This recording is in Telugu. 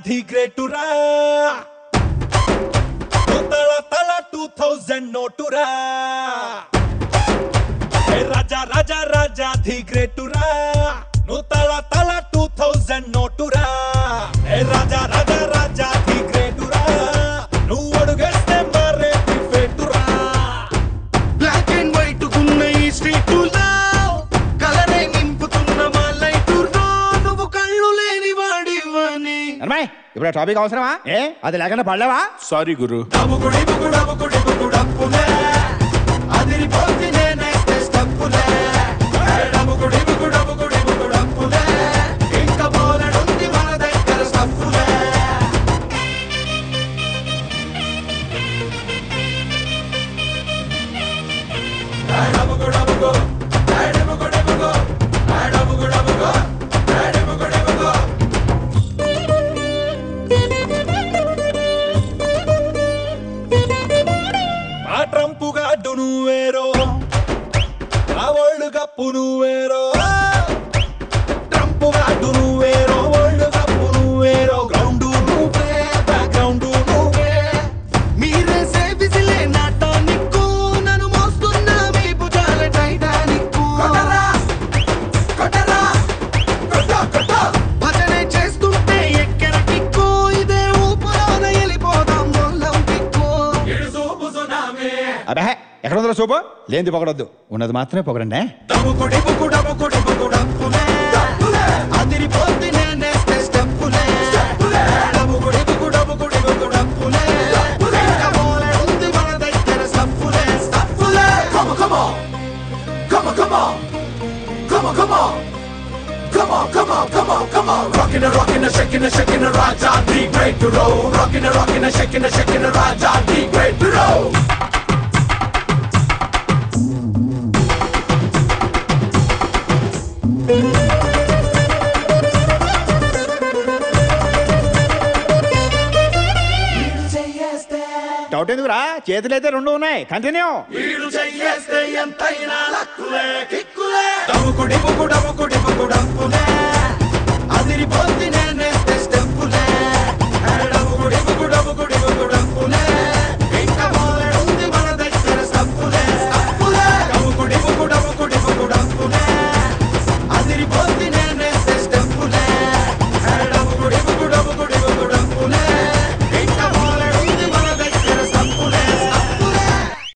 ధీ గ్రేటురా తల తల టూ థౌజండ్ నోటురా ఏ రాజా రాజా రాజా ధీ గ్రేటురా నువ్వు తల తల టూ థౌజండ్ నోటురా ఏ రాజా రాజా రాజా ధీ గ్రేటురా నువ్వు అడుగేస్తే మారే ధీ ఫేటురా బ్లాక్ అండ్ వైట్ కున్న ఈ స్ట్రీటులో కలరే నింపుతున్న మా లైటులో నువ్వు కళ్ళు లేని వాడివని అమ్మాయి ఇప్పుడు టాపిక్ అవసరమా ఏ అది లేకుండా పడలేవా సారీ గురు డబుకుడి బుకు డబుకుడి బుకు డప్పులే అదిరిపోతే నేనేస్తే స్టప్పులే ఏ డబుకుడి బుకు డబుకుడి బుకు డప్పులే ఇంకా బోలెడుంది మన దగ్గర స్టప్పులే ఏ డబుకు డబుకు ఏ డబుకు డబుకు ఏ డబుకు డబుకు ఏ డబుకు డబుకు ఆ ట్రంపు గాడ్డు నువ్వేరో ఆ వరల్డ్ కప్పు నువ్వేరో ట్రంపు గాడ్డు నువ్వేరో వరల్డ్ కప్పు నువ్వేరో గ్రౌండ్ నువ్వే బ్యాక్గ్రౌండ్ నువ్వే మీరే సేవిసిలే నాటానిక్కు నన్ను మోస్తున్న మీ భుజాల టైటానిక్కు కొట్టరా కొట్టరా కొట్ట కొట్ట భజనే చేస్తుంటే ఎక్కర కిక్కు ఇదే ఊపులోన వెళ్ళిపోదాం ఒలింపిక్కు ఇడు సూపు సునామీ అబ్బే ఎక్కడ ఉందో సూపు లేనిది పొగడొద్దు ఉన్నది మాత్రమే పొగడండి డబుకుడి బుకు డబుకుడి బుకు డప్పులే అదిరిపోతే నేనేస్తే స్టెప్పులే డబుకుడి బుకు డబుకుడి బుకు డప్పులే ఇంకా బోలెడుంది మన దగ్గర స్టప్పులే స్టప్పులే Come on, come on. Come on, come on. Come on, come on. Come on, come on, come on, come on. Rockin' and rockin' and shaking and shaking and Raja, the great to roll. Rockin' and rockin' and shaking and shaking and Raja, the great to roll. Doubt ఎందుకురా చేతులు అయితే రెండు ఉన్నాయి కంటిన్యూ వీడు చెయ్యేస్తే ఎంతైనా లక్కులే కిక్కులే డబుకుడి బుకు డబుకుడి బుకు డప్పులే అదిరిపోద్ది నేనే